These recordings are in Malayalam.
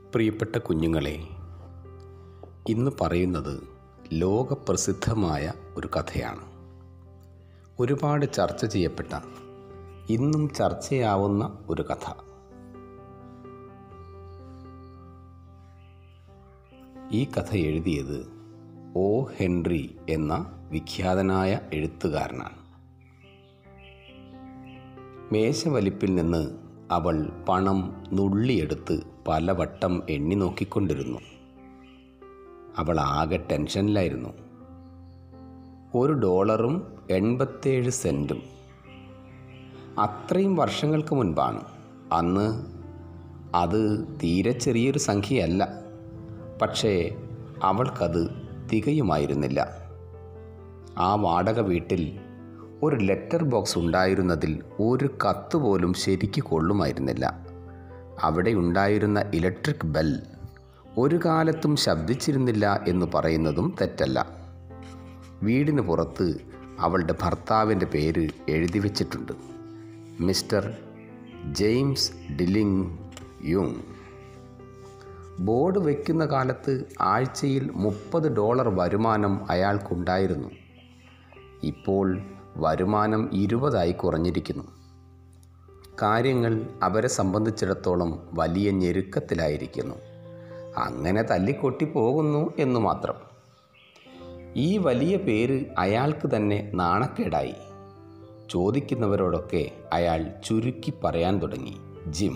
പ്രിയപ്പെട്ട കുഞ്ഞുങ്ങളെ ഇന്ന് പറയുന്നത് ലോകപ്രസിദ്ധമായ ഒരു കഥയാണ് ഒരുപാട് ചർച്ച ചെയ്യപ്പെട്ട ഇന്നും ചർച്ചയാവുന്ന ഒരു കഥ ഈ കഥ എഴുതിയത് ഒ ഹെൻറി എന്ന വിഖ്യാതനായ എഴുത്തുകാരനാണ് മേശവലിപ്പിൽ നിന്ന് അവൾ പണം നുള്ളിയെടുത്ത് പലവട്ടം എണ്ണി നോക്കിക്കൊണ്ടിരുന്നു അവൾ ആകെ ടെൻഷനിലായിരുന്നു ഒരു ഡോളറും എൺപത്തേഴ് സെൻറ്റും അത്രയും വർഷങ്ങൾക്ക് മുൻപാണ് അന്ന് അത് തീരെ ചെറിയൊരു സംഖ്യയല്ല പക്ഷേ അവൾക്കത് തികയുമായിരുന്നില്ല ആ വാടക വീട്ടിൽ ഒരു ലെറ്റർ ബോക്സ് ഉണ്ടായിരുന്നതിൽ ഒരു കത്ത് പോലും ശരിക്ക് കൊള്ളുമായിരുന്നില്ല അവിടെ ഉണ്ടായിരുന്ന ഇലക്ട്രിക് ബെൽ ഒരു കാലത്തും ശബ്ദിച്ചിരുന്നില്ല എന്ന് പറയുന്നതും തെറ്റല്ല വീടിന് പുറത്ത് അവളുടെ ഭർത്താവിൻ്റെ പേര് എഴുതി വച്ചിട്ടുണ്ട് മിസ്റ്റർ ജെയിംസ് ഡിലിംഗ് യുങ് ബോർഡ് വയ്ക്കുന്ന കാലത്ത് ആഴ്ചയിൽ മുപ്പത് ഡോളർ വരുമാനം അയാൾക്കുണ്ടായിരുന്നു ഇപ്പോൾ വരുമാനം ഇരുപതായി കുറഞ്ഞിരിക്കുന്നു കാര്യങ്ങൾ അവരെ സംബന്ധിച്ചിടത്തോളം വലിയ ഞെരുക്കത്തിലായിരിക്കുന്നു അങ്ങനെ തല്ലിക്കൊട്ടി പോകുന്നു എന്ന് മാത്രം ഈ വലിയ പേര് അയാൾക്ക് തന്നെ നാണക്കേടായി ചോദിക്കുന്നവരോടൊക്കെ അയാൾ ചുരുക്കി പറയാൻ തുടങ്ങി ജിം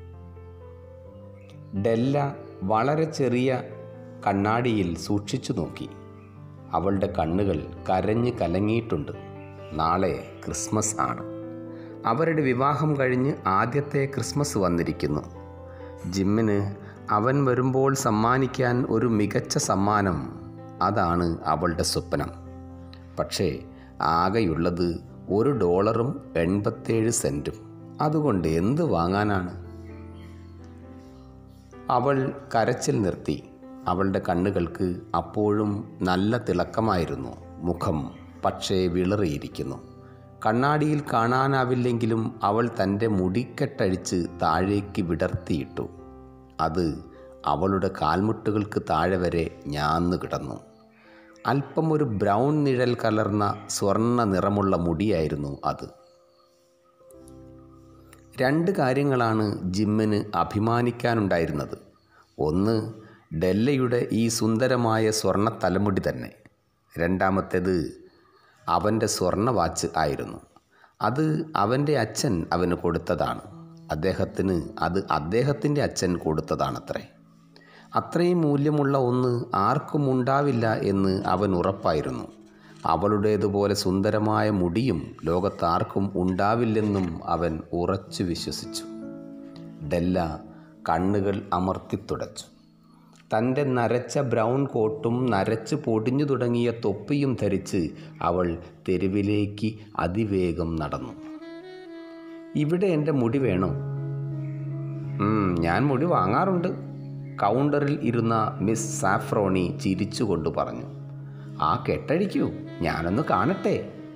ഡെല്ല വളരെ ചെറിയ കണ്ണാടിയിൽ സൂക്ഷിച്ചു നോക്കി അവളുടെ കണ്ണുകൾ കരഞ്ഞ് കലങ്ങിയിട്ടുണ്ട് നാളെ ക്രിസ്മസ് ആണ് അവരുടെ വിവാഹം കഴിഞ്ഞ് ആദ്യത്തെ ക്രിസ്മസ് വന്നിരിക്കുന്നു ജിമ്മിന് അവൻ വരുമ്പോൾ സമ്മാനിക്കാൻ ഒരു മികച്ച സമ്മാനം അതാണ് അവളുടെ സ്വപ്നം പക്ഷേ ആകെയുള്ളത് ഒരു ഡോളറും എൺപത്തേഴ് സെൻറ്റും അതുകൊണ്ട് എന്ത് വാങ്ങാനാണ് അവൾ കരച്ചിൽ നിർത്തി അവളുടെ കണ്ണുകൾക്ക് അപ്പോഴും നല്ല തിളക്കമായിരുന്നു മുഖം പക്ഷേ വിളറിയിരിക്കുന്നു കണ്ണാടിയിൽ കാണാനാവില്ലെങ്കിലും അവൾ തൻ്റെ മുടിക്കെട്ടഴിച്ച് താഴേക്ക് വിടർത്തിയിട്ടു അത് അവളുടെ കാൽമുട്ടുകൾക്ക് താഴെ വരെ ഞാന്നു കിടന്നു അല്പം ഒരു ബ്രൗൺ നിഴൽ കലർന്ന സ്വർണ്ണ നിറമുള്ള മുടിയായിരുന്നു അത് രണ്ട് കാര്യങ്ങളാണ് ജിമ്മിന് അഭിമാനിക്കാനുണ്ടായിരുന്നത് ഒന്ന് ഡെല്ലയുടെ ഈ സുന്ദരമായ സ്വർണ്ണ തലമുടി തന്നെ രണ്ടാമത്തേത് അവൻ്റെ സ്വർണ്ണ വാച്ച് ആയിരുന്നു അത് അവൻ്റെ അച്ഛൻ അവന് കൊടുത്തതാണ് അദ്ദേഹത്തിന് അത് അദ്ദേഹത്തിൻ്റെ അച്ഛൻ കൊടുത്തതാണത്രേ അത്രയും മൂല്യമുള്ള ഒന്ന് ആർക്കും ഉണ്ടാവില്ല എന്ന് അവൻ ഉറപ്പായിരുന്നു അവളുടേതുപോലെ സുന്ദരമായ മുടിയും ലോകത്താർക്കും ഉണ്ടാവില്ലെന്നും അവൻ ഉറച്ചു വിശ്വസിച്ചു ഡെല്ല കണ്ണുകൾ അമർത്തിത്തുടച്ചു തൻ്റെ നരച്ച ബ്രൗൺ കോട്ടും നരച്ച് പൊടിഞ്ഞു തുടങ്ങിയ തൊപ്പിയും ധരിച്ച് അവൾ തെരുവിലേക്ക് അതിവേഗം നടന്നു ഇവിടെ എൻ്റെ മുടി വേണോ "ഉം, ഞാൻ മുടി വാങ്ങാറുണ്ട് കൗണ്ടറിൽ ഇരുന്ന മിസ് സാഫ്രോണി ചിരിച്ചുകൊണ്ട് പറഞ്ഞു ആ കെട്ടഴിക്കൂ ഞാനൊന്ന് കാണട്ടെ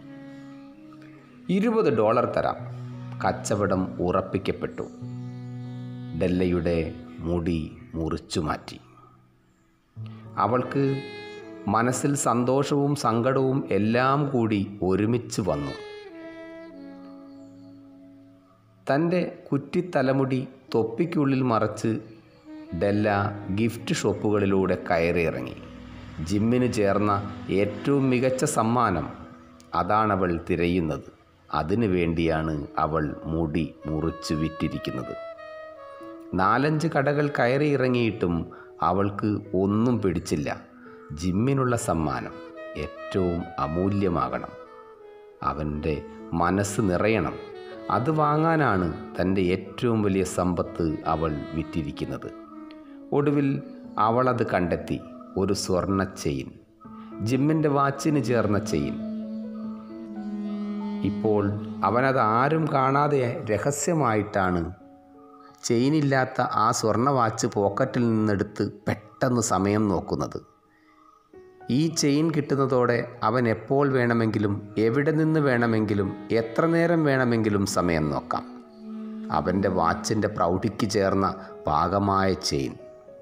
ഇരുപത് ഡോളർ തരാം കച്ചവടം ഉറപ്പിക്കപ്പെട്ടു ഡെല്ലയുടെ മുടി മുറിച്ചു മാറ്റി അവൾക്ക് മനസ്സിൽ സന്തോഷവും സങ്കടവും എല്ലാം കൂടി ഒരുമിച്ച് വന്നു തൻ്റെ കുറ്റിത്തലമുടി തൊപ്പിക്കുള്ളിൽ മറച്ച് ഡെല്ല ഗിഫ്റ്റ് ഷോപ്പുകളിലൂടെ കയറിയിറങ്ങി ജിമ്മിന് ചേർന്ന ഏറ്റവും മികച്ച സമ്മാനം അതാണവൾ തിരയുന്നത് അതിനു വേണ്ടിയാണ് അവൾ മുടി മുറിച്ച് വിറ്റിരിക്കുന്നത് നാലഞ്ച് കടകൾ കയറി ഇറങ്ങിയിട്ടും അവൾക്ക് ഒന്നും പിടിച്ചില്ല ജിമ്മിനുള്ള സമ്മാനം ഏറ്റവും അമൂല്യമാകണം അവൻ്റെ മനസ്സ് നിറയണം അത് വാങ്ങാനാണ് തൻ്റെ ഏറ്റവും വലിയ സമ്പത്ത് അവൾ വിറ്റിരിക്കുന്നത് ഒടുവിൽ അവളത് കണ്ടെത്തി ഒരു സ്വർണ്ണ ചെയിൻ ജിമ്മിൻ്റെ വാച്ചിന് ചേർന്ന ചെയിൻ ഇപ്പോൾ അവനത് ആരും കാണാതെ രഹസ്യമായിട്ടാണ് ചെയിനില്ലാത്ത ആ സ്വർണ്ണ വാച്ച് പോക്കറ്റിൽ നിന്നെടുത്ത് പെട്ടെന്ന് സമയം നോക്കുന്നത് ഈ ചെയിൻ കിട്ടുന്നതോടെ അവൻ എപ്പോൾ വേണമെങ്കിലും എവിടെ നിന്ന് വേണമെങ്കിലും എത്ര നേരം വേണമെങ്കിലും സമയം നോക്കാം അവൻ്റെ വാച്ചിൻ്റെ പ്രൗഢിക്ക് ചേർന്ന പാകമായ ചെയിൻ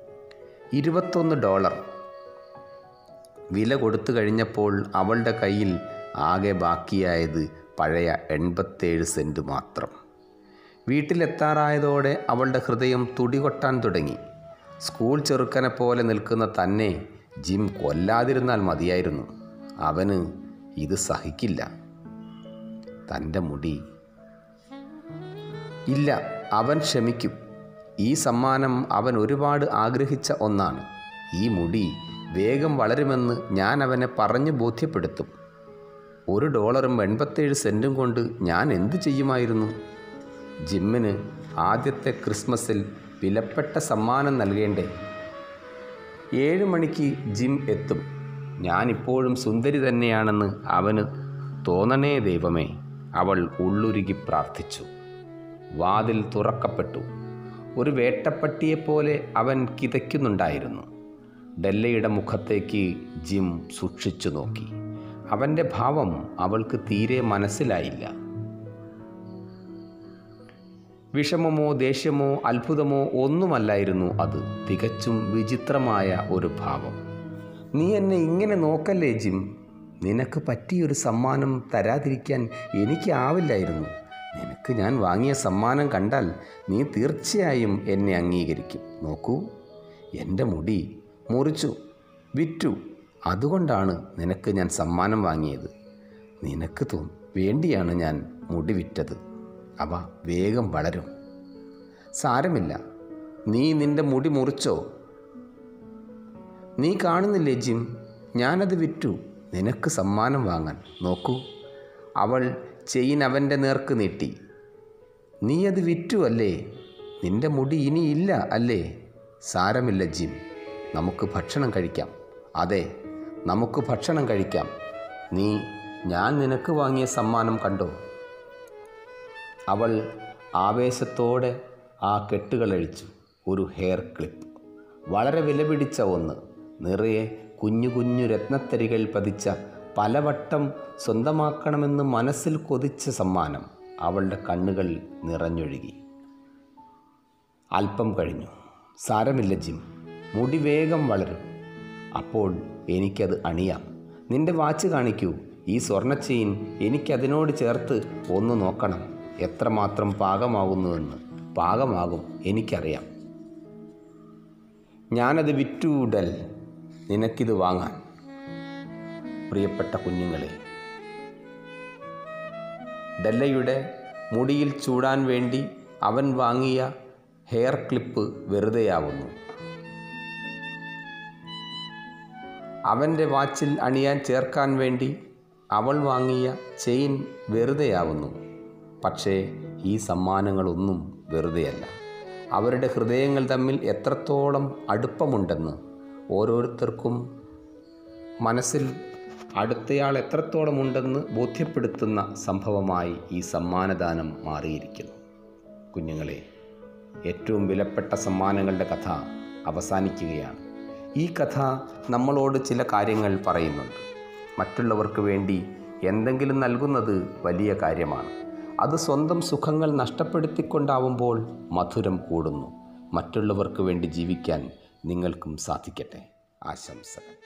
ഇരുപത്തൊന്ന് ഡോളർ വില കൊടുത്തു കഴിഞ്ഞപ്പോൾ അവളുടെ കയ്യിൽ ആകെ ബാക്കിയായത് പഴയ എൺപത്തേഴ് സെൻറ്റ് മാത്രം വീട്ടിലെത്താറായതോടെ അവളുടെ ഹൃദയം തുടികൊട്ടാൻ തുടങ്ങി സ്കൂൾ ചെറുക്കനെ പോലെ നിൽക്കുന്ന തന്നെ ജിം കൊല്ലാതിരുന്നാൽ മതിയായിരുന്നു അവന് ഇത് സഹിക്കില്ല തൻ്റെ മുടി ഇല്ല അവൻ ക്ഷമിക്കും ഈ സമ്മാനം അവൻ ഒരുപാട് ആഗ്രഹിച്ച ഒന്നാണ് ഈ മുടി വേഗം വളരുമെന്ന് ഞാൻ അവനെ പറഞ്ഞു ബോധ്യപ്പെടുത്തും ഒരു ഡോളറും എൺപത്തേഴ് സെൻറ്റും കൊണ്ട് ഞാൻ എന്തു ചെയ്യുമായിരുന്നു ജിമ്മിന് ആദ്യത്തെ ക്രിസ്മസിൽ വിലപ്പെട്ട സമ്മാനം നൽകേണ്ടേ ഏഴ് മണിക്ക് ജിം എത്തും ഞാനിപ്പോഴും സുന്ദരി തന്നെയാണെന്ന് അവന് തോന്നണേ ദൈവമേ അവൾ ഉള്ളുരുകി പ്രാർത്ഥിച്ചു വാതിൽ തുറക്കപ്പെട്ടു ഒരു വേട്ടപ്പട്ടിയെപ്പോലെ അവൻ കിതയ്ക്കുന്നുണ്ടായിരുന്നു ഡെല്ലയുടെ മുഖത്തേക്ക് ജിം സൂക്ഷിച്ചു നോക്കി അവൻ്റെ ഭാവം അവൾക്ക് തീരെ മനസ്സിലായില്ല വിഷമമോ ദേഷ്യമോ അത്ഭുതമോ ഒന്നുമല്ലായിരുന്നു അത് തികച്ചും വിചിത്രമായ ഒരു ഭാവം നീ എന്നെ ഇങ്ങനെ നോക്കല്ലേ ജിം നിനക്ക് പറ്റിയൊരു സമ്മാനം തരാതിരിക്കാൻ എനിക്കാവില്ലായിരുന്നു നിനക്ക് ഞാൻ വാങ്ങിയ സമ്മാനം കണ്ടാൽ നീ തീർച്ചയായും എന്നെ അംഗീകരിക്കും നോക്കൂ എൻ്റെ മുടി മുറിച്ചു വിറ്റു അതുകൊണ്ടാണ് നിനക്ക് ഞാൻ സമ്മാനം വാങ്ങിയത് നിനക്ക് തോ വേണ്ടിയാണ് ഞാൻ മുടി വിറ്റത് അവ വേഗം വളരും സാരമില്ല നീ നിന്റെ മുടി മുറിച്ചോ നീ കാണുന്നില്ലേ ജിം ഞാനത് വിറ്റു നിനക്ക് സമ്മാനം വാങ്ങാൻ നോക്കൂ അവൾ ചെയിൻ അവൻ്റെ നേർക്ക് നീട്ടി നീ അത് വിറ്റു അല്ലേ നിന്റെ മുടി ഇനിയില്ല അല്ലേ സാരമില്ല ജിം നമുക്ക് ഭക്ഷണം കഴിക്കാം അതെ നമുക്ക് ഭക്ഷണം കഴിക്കാം നീ ഞാൻ നിനക്ക് വാങ്ങിയ സമ്മാനം കണ്ടോ അവൾ ആവേശത്തോടെ ആ കെട്ടുകളഴിച്ചു ഒരു ഹെയർ ക്ലിപ്പ് വളരെ വിലപിടിച്ച ഒന്ന് നിറയെ കുഞ്ഞു കുഞ്ഞു രത്നത്തരികൾ പതിച്ച പലവട്ടം സ്വന്തമാക്കണമെന്ന് മനസ്സിൽ കൊതിച്ച സമ്മാനം അവളുടെ കണ്ണുകൾ നിറഞ്ഞൊഴുകി അല്പം കഴിഞ്ഞു സാരമില്ല ജിം മുടി വേഗം വളരും അപ്പോൾ എനിക്കത് അണിയാം നിന്റെ വാച്ച് കാണിക്കൂ ഈ സ്വർണ്ണ ചെയിൻ എനിക്കതിനോട് ചേർത്ത് ഒന്ന് നോക്കണം എത്രമാത്രം പാകമാകുന്നുവെന്ന് പാകമാകും എനിക്കറിയാം ഞാനത് വിറ്റൂടൽ നിനക്കിത് വാങ്ങാൻ പ്രിയപ്പെട്ട കുഞ്ഞുങ്ങളെ ഡെല്ലയുടെ മുടിയിൽ ചൂടാൻ വേണ്ടി അവൻ വാങ്ങിയ ഹെയർ ക്ലിപ്പ് വെറുതെയാവുന്നു അവൻ്റെ വാച്ചിൽ അണിയാൻ ചേർക്കാൻ വേണ്ടി അവൾ വാങ്ങിയ ചെയിൻ വെറുതെയാവുന്നു പക്ഷേ ഈ സമ്മാനങ്ങളൊന്നും വെറുതെയല്ല അവരുടെ ഹൃദയങ്ങൾ തമ്മിൽ എത്രത്തോളം അടുപ്പമുണ്ടെന്ന് ഓരോരുത്തർക്കും മനസ്സിൽ അടുത്തയാൾ എത്രത്തോളം ഉണ്ടെന്ന് ബോധ്യപ്പെടുത്തുന്ന സംഭവമായി ഈ സമ്മാനദാനം മാറിയിരിക്കുന്നു കുഞ്ഞുങ്ങളെ ഏറ്റവും വിലപ്പെട്ട സമ്മാനങ്ങളുടെ കഥ അവസാനിക്കുകയാണ് ഈ കഥ നമ്മളോട് ചില കാര്യങ്ങൾ പറയുന്നുണ്ട് മറ്റുള്ളവർക്ക് വേണ്ടി എന്തെങ്കിലും നൽകുന്നത് വലിയ കാര്യമാണ് അത് സ്വന്തം സുഖങ്ങൾ നഷ്ടപ്പെടുത്തിക്കൊണ്ടാവുമ്പോൾ മധുരം കൂടുന്നു മറ്റുള്ളവർക്ക് വേണ്ടി ജീവിക്കാൻ നിങ്ങൾക്കും സാധിക്കട്ടെ ആശംസകൾ